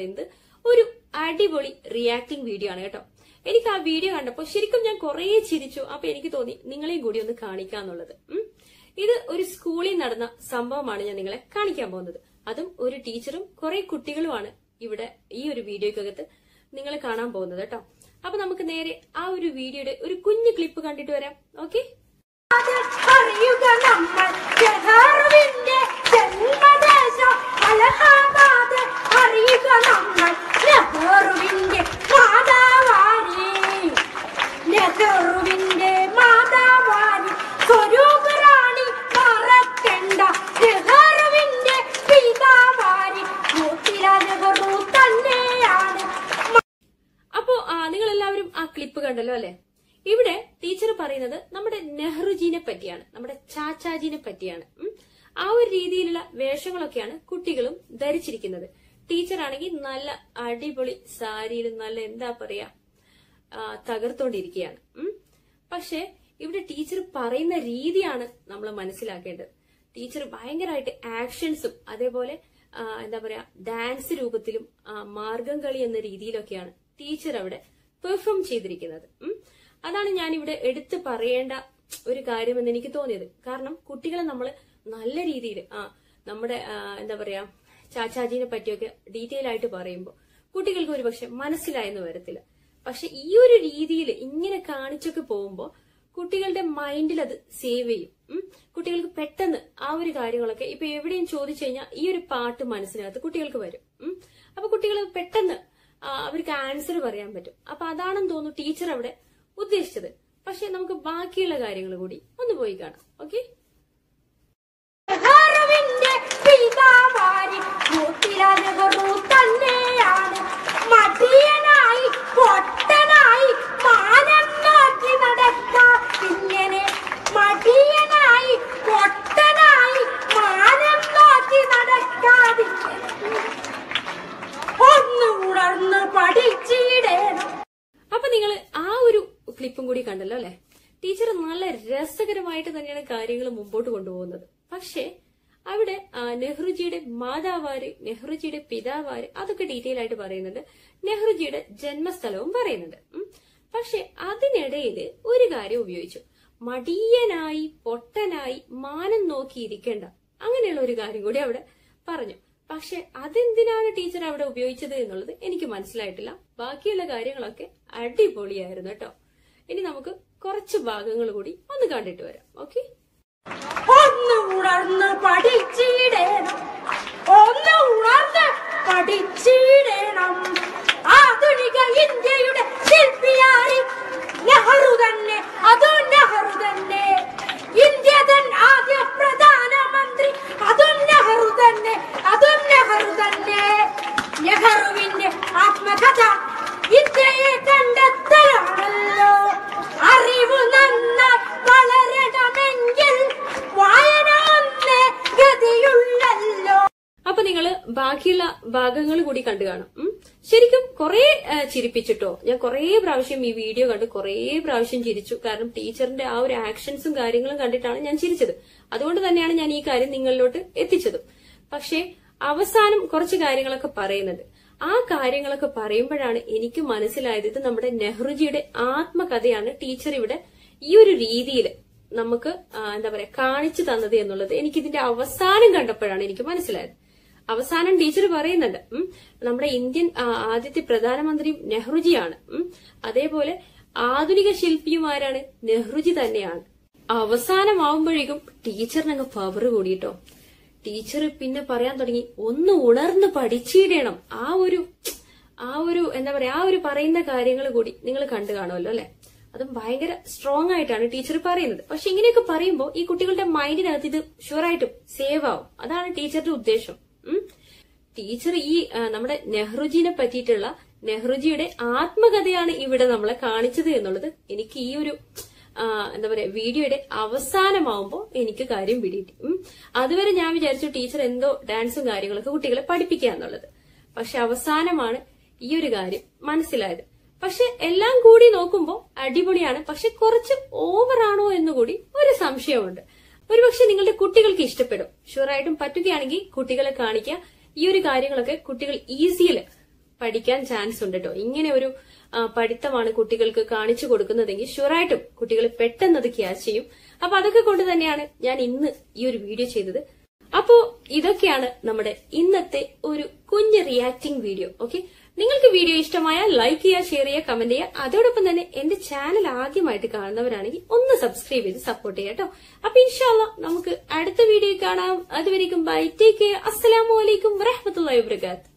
പറയുന്നത് ഒരു അടിപൊളി റിയാക്ടിംഗ് വീഡിയോ ആണ് കേട്ടോ എനിക്ക് ആ വീഡിയോ കണ്ടപ്പോൾ ശരിക്കും ഞാൻ കുറേ ചിരിച്ചു അപ്പൊ എനിക്ക് തോന്നി നിങ്ങളെയും കൂടി ഒന്ന് കാണിക്കാന്നുള്ളത് ഉം. ഇത് ഒരു സ്കൂളിൽ നടന്ന സംഭവമാണ് ഞാൻ നിങ്ങളെ കാണിക്കാൻ പോകുന്നത് അതും ഒരു ടീച്ചറും കുറെ കുട്ടികളുമാണ് ഇവിടെ ഈ ഒരു വീഡിയോക്കകത്ത് നിങ്ങൾ കാണാൻ പോകുന്നത് കേട്ടോ അപ്പൊ നമുക്ക് നേരെ ആ ഒരു വീഡിയോയുടെ ഒരു കുഞ്ഞു ക്ലിപ്പ് കണ്ടിട്ട് വരാം ഓക്കെ അറിയുക നമ്മൾ നെഹ്റുവിന്റെ ജന്മദേശം അലഹാബാദ് അറിയുക നമ്മൾ നെഹ്റുവിന്റെ മാതാവാരി നെഹ്റുവിന്റെ മാതാവാരി സ്വരൂപറാണി മറക്കണ്ട നെഹ്റുവിന്റെ പിതാവാരി മോത്തിലാൽ നെഹ്റു തന്നെയാണ് അപ്പോ നിങ്ങൾ എല്ലാവരും ആ ക്ലിപ്പ് കണ്ടല്ലോ അല്ലെ ഇവിടെ ടീച്ചർ പറയുന്നത് നമ്മുടെ നെഹ്റുജീനെ പറ്റിയാണ് നമ്മുടെ ചാച്ചാജീനെ പറ്റിയാണ് ഉം. ആ ഒരു രീതിയിലുള്ള വേഷങ്ങളൊക്കെയാണ് കുട്ടികളും ധരിച്ചിരിക്കുന്നത് ടീച്ചർ ആണെങ്കിൽ നല്ല അടിപൊളി സാരിയിൽ നല്ല എന്താ പറയാ ആ, തകർത്തോണ്ടിരിക്കുകയാണ് ഉം. പക്ഷെ ഇവിടെ ടീച്ചർ പറയുന്ന രീതിയാണ് നമ്മൾ മനസ്സിലാക്കേണ്ടത് ടീച്ചർ ഭയങ്കരമായിട്ട് ആക്ഷൻസും അതേപോലെ ആ, എന്താ പറയാ ഡാൻസ് രൂപത്തിലും ആ, മാർഗം കളി എന്ന രീതിയിലൊക്കെയാണ് ടീച്ചർ അവിടെ പെർഫോം ചെയ്തിരിക്കുന്നത് ഉം. അതാണ് ഞാൻ ഇവിടെ എടുത്തു പറയേണ്ട ഒരു കാര്യമെന്ന് എനിക്ക് തോന്നിയത് കാരണം കുട്ടികളെ നമ്മൾ നല്ല രീതിയിൽ ആ നമ്മുടെ ആ, എന്താ പറയാ ചാച്ചാജീനെ പറ്റിയൊക്കെ ഡീറ്റെയിൽ ആയിട്ട് പറയുമ്പോൾ കുട്ടികൾക്ക് ഒരുപക്ഷെ മനസ്സിലായെന്ന് വരത്തില്ല പക്ഷെ ഈ ഒരു രീതിയിൽ ഇങ്ങനെ കാണിച്ചൊക്കെ പോകുമ്പോൾ കുട്ടികളുടെ മൈൻഡിൽ അത് സേവ് ചെയ്യും ഉം. കുട്ടികൾക്ക് പെട്ടെന്ന് ആ ഒരു കാര്യങ്ങളൊക്കെ ഇപ്പൊ എവിടെയും ചോദിച്ചു കഴിഞ്ഞാൽ ഈ ഒരു പാട്ട് മനസ്സിനകത്ത് കുട്ടികൾക്ക് വരും ഉം. അപ്പൊ കുട്ടികൾ പെട്ടെന്ന് ആ, അവർക്ക് ആൻസർ പറയാൻ പറ്റും അപ്പൊ അതാണെന്ന് തോന്നുന്നു ടീച്ചർ അവിടെ ഉദ്ദേശിച്ചത് പക്ഷെ നമുക്ക് ബാക്കിയുള്ള കാര്യങ്ങൾ കൂടി ഒന്ന് പോയി കാണാം ഓക്കെ നെഹ്റുവിന്റെ പിതാവാരി മോത്തിലാൽ നെഹ്റു തന്നെയാണ് മടിയനായി പൊട്ടനായി മാനം നോക്കി നടക്കാം ഇങ്ങനെ മടിയനായി പൊട്ടനായി മാനം നോക്കി നടക്കാതെ ഒന്ന് ഉണർന്ന് പഠിച്ചിടണം അപ്പൊ നിങ്ങൾ ആ ഒരു ക്ലിപ്പും കൂടി കണ്ടല്ലോ അല്ലെ ടീച്ചർ നല്ല രസകരമായിട്ട് തന്നെയാണ് കാര്യങ്ങൾ മുമ്പോട്ട് കൊണ്ടുപോകുന്നത് പക്ഷേ അവിടെ ആ, നെഹ്റുജിയുടെ മാതാവാര് നെഹ്റുജിയുടെ പിതാവാര് അതൊക്കെ ഡീറ്റെയിൽ ആയിട്ട് പറയുന്നുണ്ട് നെഹ്റുജിയുടെ ജന്മസ്ഥലവും പറയുന്നുണ്ട് ഉം. പക്ഷെ അതിനിടയിൽ ഒരു കാര്യം ഉപയോഗിച്ചു മടിയനായി പൊട്ടനായി മാനം നോക്കിയിരിക്കേണ്ട അങ്ങനെയുള്ള ഒരു കാര്യം കൂടി അവിടെ പറഞ്ഞു പക്ഷെ അതെന്തിനാണ് ടീച്ചർ അവിടെ ഉപയോഗിച്ചത് എന്നുള്ളത് എനിക്ക് മനസ്സിലായിട്ടില്ല ബാക്കിയുള്ള കാര്യങ്ങളൊക്കെ അടിപൊളിയായിരുന്നു കേട്ടോ ഇനി നമുക്ക് കുറച്ച് ഭാഗങ്ങൾ കൂടി ഒന്ന് കണ്ടിട്ട് വരാം ഓക്കെ ഒന്ന് ഉണർന്ന് പഠിച്ചിടണം ഒന്ന് ഉണർന്ന് പഠിച്ചിടണം ആധുനിക ഇന്ത്യയുടെ ശില്പിയാരി നെഹ്റു തന്നെ അതും നെഹ്റു തന്നെ ഇന്ത്യ തൻ ആദ്യ പ്രധാനമന്ത്രി അതും നെഹ്റു തന്നെ അതും നെഹ്റു തന്നെ നെഹ്റുവിന്റെ ആത്മകഥ ഇന്ത്യയെ കണ്ടെത്തലാണല്ലോ അറിവ് നന്നായി വളരണമെങ്കിൽ വായന ഒന്നേ ഗതിയുള്ളല്ലോ അപ്പൊ നിങ്ങൾ ബാക്കിയുള്ള ഭാഗങ്ങൾ കൂടി കണ്ടു കാണും ഉം. ശരിക്കും കുറെ ചിരിപ്പിച്ചിട്ടോ ഞാൻ കുറെ പ്രാവശ്യം ഈ വീഡിയോ കണ്ട് കുറെ പ്രാവശ്യം ചിരിച്ചു കാരണം ടീച്ചറിന്റെ ആ ഒരു ആക്ഷൻസും കാര്യങ്ങളും കണ്ടിട്ടാണ് ഞാൻ ചിരിച്ചത് അതുകൊണ്ട് തന്നെയാണ് ഞാൻ ഈ കാര്യം നിങ്ങളിലോട്ട് എത്തിച്ചതും പക്ഷേ അവസാനം കുറച്ച് കാര്യങ്ങളൊക്കെ പറയുന്നുണ്ട് ആ കാര്യങ്ങളൊക്കെ പറയുമ്പോഴാണ് എനിക്ക് മനസ്സിലായത് ഇത് നമ്മുടെ നെഹ്റുജിയുടെ ആത്മകഥയാണ് ടീച്ചർ ഇവിടെ ഈ ഒരു രീതിയിൽ നമുക്ക് ആ, എന്താ പറയാ കാണിച്ചു തന്നത് എന്നുള്ളത് എനിക്ക് ഇതിന്റെ അവസാനം കണ്ടപ്പോഴാണ് എനിക്ക് മനസ്സിലായത് അവസാനം ടീച്ചർ പറയുന്നുണ്ട് ഉം, നമ്മുടെ ഇന്ത്യൻ ആ, ആദ്യത്തെ പ്രധാനമന്ത്രിയും നെഹ്റുജിയാണ് ഉം, അതേപോലെ ആധുനിക ശില്പിയുമാരാണ് നെഹ്റുജി തന്നെയാണ് അവസാനമാവുമ്പോഴേക്കും ടീച്ചറിന് അങ്ങ് പവർ കൂടിയിട്ടോ ടീച്ചർ പിന്നെ പറയാൻ തുടങ്ങി ഒന്ന് ഉണർന്ന് പഠിച്ചിടണം ആ ഒരു ആ ഒരു എന്താ പറയാ ആ ഒരു പറയുന്ന കാര്യങ്ങൾ കൂടി നിങ്ങൾ കണ്ടു കാണുമല്ലോ അല്ലെ അതും ഭയങ്കര സ്ട്രോങ് ആയിട്ടാണ് ടീച്ചർ പറയുന്നത് പക്ഷെ ഇങ്ങനെയൊക്കെ പറയുമ്പോൾ ഈ കുട്ടികളുടെ മൈൻഡിനകത്ത് ഇത് ഷുവറായിട്ടും സേവ് ആവും അതാണ് ടീച്ചറുടെ ഉദ്ദേശം ഉം. ടീച്ചർ ഈ ആ, നമ്മുടെ നെഹ്റുജിനെ പറ്റിയിട്ടുള്ള നെഹ്റുജിയുടെ ആത്മകഥയാണ് ഇവിടെ നമ്മളെ കാണിച്ചത് എന്നുള്ളത് എനിക്ക് ഈ ഒരു ആ, എന്താ പറയാ വീഡിയോയുടെ അവസാനമാവുമ്പോൾ എനിക്ക് കാര്യം പിടികിട്ടി ഉം. അതുവരെ ഞാൻ വിചാരിച്ചു ടീച്ചർ എന്തോ ഡാൻസും കാര്യങ്ങളൊക്കെ കുട്ടികളെ പഠിപ്പിക്കുക എന്നുള്ളത് പക്ഷെ അവസാനമാണ് ഈ ഒരു കാര്യം മനസ്സിലായത് പക്ഷെ എല്ലാം കൂടി നോക്കുമ്പോൾ അടിപൊളിയാണ് പക്ഷെ കുറച്ച് ഓവറാണോ എന്നുകൂടി ഒരു സംശയമുണ്ട് ഒരുപക്ഷെ നിങ്ങളുടെ കുട്ടികൾക്ക് ഇഷ്ടപ്പെടും ഷുവറായിട്ടും പറ്റുകയാണെങ്കിൽ കുട്ടികളെ കാണിക്കുക ഈ ഒരു കാര്യങ്ങളൊക്കെ കുട്ടികൾ ഈസിയിൽ പഠിക്കാൻ ചാൻസ് ഉണ്ട് കേട്ടോ ഇങ്ങനെ ഒരു ആ, പഠിത്തമാണ് കുട്ടികൾക്ക് കാണിച്ചു കൊടുക്കുന്നതെങ്കിൽ ഷുവറായിട്ടും കുട്ടികൾ പെട്ടെന്ന് അത് ക്യാച്ച് ചെയ്യും അപ്പൊ അതൊക്കെ കൊണ്ട് തന്നെയാണ് ഞാൻ ഇന്ന് ഈ ഒരു വീഡിയോ ചെയ്തത് അപ്പോ ഇതൊക്കെയാണ് നമ്മുടെ ഇന്നത്തെ ഒരു കുഞ്ഞ് റിയാക്ടിംഗ് വീഡിയോ ഓക്കെ നിങ്ങൾക്ക് വീഡിയോ ഇഷ്ടമായാൽ ലൈക്ക് ചെയ്യുക ഷെയർ ചെയ്യുക കമന്റ് ചെയ്യുക അതോടൊപ്പം തന്നെ എന്റെ ചാനൽ ആദ്യമായിട്ട് കാണുന്നവരാണെങ്കിൽ ഒന്ന് സബ്സ്ക്രൈബ് ചെയ്ത് സപ്പോർട്ട് ചെയ്യാം കേട്ടോ അപ്പൊ ഇൻഷാല്ല നമുക്ക് അടുത്ത വീഡിയോ കാണാം അതുവരെയും ബൈ ടേക്ക് കെയർ അസ്സലാമു അലൈക്കും വറഹമത്തുള്ളാഹി വബറകാത്ത്